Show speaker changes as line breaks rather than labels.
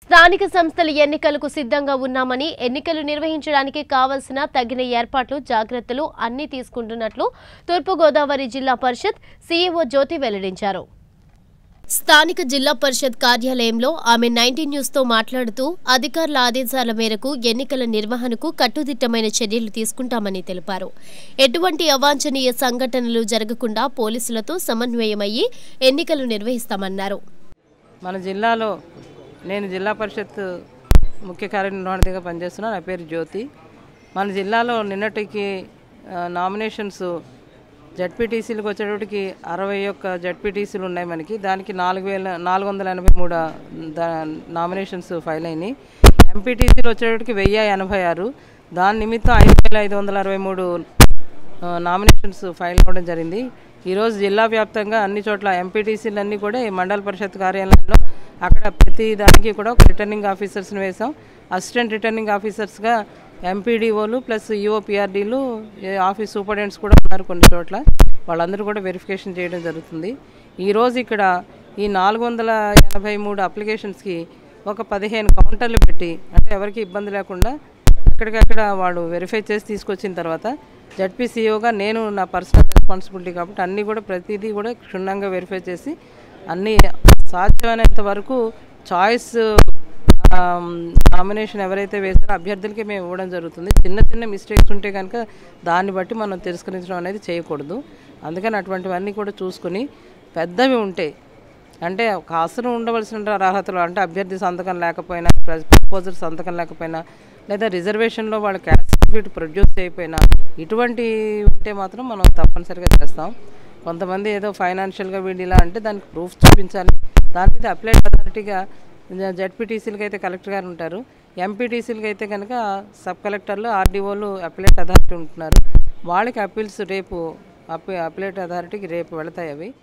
స్థానిక సంస్థల ఎన్నికలకు సిద్ధంగా ఉన్నామని ఎన్నికలు నిర్వహించడానికి కావలసిన తగిన ఏర్పాట్లు జాగ్రత్తలు అన్ని తీసుకుంటున్నట్లు తూర్పుగోదావరి జిల్లా పరిషత్ సీఈఓ జ్యోతి వెల్లడించారు స్థానిక జిల్లా పరిషత్ కార్యాలయంలో ఆమె నైన్టీన్ న్యూస్ తో మాట్లాడుతూ అధికారుల ఆదేశాల మేరకు ఎన్నికల నిర్వహణకు కట్టుదిట్టమైన చర్యలు తీసుకుంటామని తెలిపారు ఎటువంటి అవాంఛనీయ సంఘటనలు జరగకుండా పోలీసులతో సమన్వయమయ్యి ఎన్నికలు నిర్వహిస్తామన్నారు
మన జిల్లాలో నేను జిల్లా పరిషత్ ముఖ్య కార్యనిర్వహణగా పనిచేస్తున్నా నా పేరు జ్యోతి మన జిల్లాలో నిన్నటికి ఆ, నామినేషన్స్ జడ్పీటీసీలకు వచ్చేటప్పటికి అరవై ఒక్క జడ్పీటీసీలు ఉన్నాయి మనకి దానికి నాలుగు వేల నాలుగు వందల ఎనభై మూడు దా నామినేషన్స్ ఫైల్ అయినాయి ఎంపీటీసీలు వచ్చేటప్పటికి వెయ్యి ఎనభై ఆరు దాని నిమిత్తం ఐదు వేల ఐదు వందల అరవై మూడు ఆ, నామినేషన్స్ ఫైల్ అవ్వడం జరిగింది ఈరోజు జిల్లా వ్యాప్తంగా అన్ని చోట్ల ఎంపీటీసీలు అన్నీ కూడా ఈ మండల పరిషత్ కార్యాలయంలో అక్కడ ప్రతి దానికి కూడా ఒక రిటర్నింగ్ ఆఫీసర్స్ని వేసాం అసిస్టెంట్ రిటర్నింగ్ ఆఫీసర్స్గా ఎంపీడీఓలు ప్లస్ ఈఓపిఆర్డీలు ఆఫీస్ సూపరింటెండెంట్స్ కూడా ఉన్నారు కొన్ని చోట్ల వాళ్ళందరూ కూడా వెరిఫికేషన్ చేయడం జరుగుతుంది ఈరోజు ఇక్కడ ఈ నాలుగు వందల ఎనభై మూడు అప్లికేషన్స్కి ఒక పదిహేను కౌంటర్లు పెట్టి అంటే ఎవరికి ఇబ్బంది లేకుండా ఎక్కడికక్కడ వాడు వెరిఫై చేసి తీసుకొచ్చిన తర్వాత జడ్పీసీఓగా నేను నా పర్సనల్ రెస్పాన్సిబిలిటీ కాబట్టి అన్నీ కూడా ప్రతిదీ కూడా క్షుణ్ణంగా వెరిఫై చేసి అన్నీ సాధ్యమైనంత వరకు చాయిస్ నామినేషన్ ఎవరైతే వేస్తారో అభ్యర్థులకి మేము ఇవ్వడం జరుగుతుంది చిన్న చిన్న మిస్టేక్స్ ఉంటే కనుక దాన్ని బట్టి మనం తిరస్కరించడం అనేది చేయకూడదు అందుకని అటువంటివన్నీ కూడా చూసుకుని పెద్దవి ఉంటే అంటే ఒక అవసరం ఉండవలసిన అర్హతలు అంటే అభ్యర్థి సంతకం లేకపోయినా ప్రపోజర్ సంతకం లేకపోయినా లేదా రిజర్వేషన్లో వాళ్ళ క్యాస్ట్ సర్టిఫికేట్ ప్రొడ్యూస్ చేయకపోయినా ఇటువంటి ఉంటే మాత్రం మనం తప్పనిసరిగా చేస్తాం కొంతమంది ఏదో ఫైనాన్షియల్గా వీళ్ళు ఇలా అంటే దానికి ప్రూఫ్ చూపించాలి దాని మీద అప్లైడ్ అథారిటీగా జడ్పీటీసీలకి అయితే కలెక్టర్ గారు ఉంటారు ఎంపీటీసీలకి అయితే కనుక సబ్ కలెక్టర్లు ఆర్డీఓలు అప్లైట్ అథారిటీ ఉంటున్నారు వాళ్ళకి అప్పీల్స్ రేపు అప్పీ అప్లైట్ అథారిటీకి రేపు వెళతాయి అవి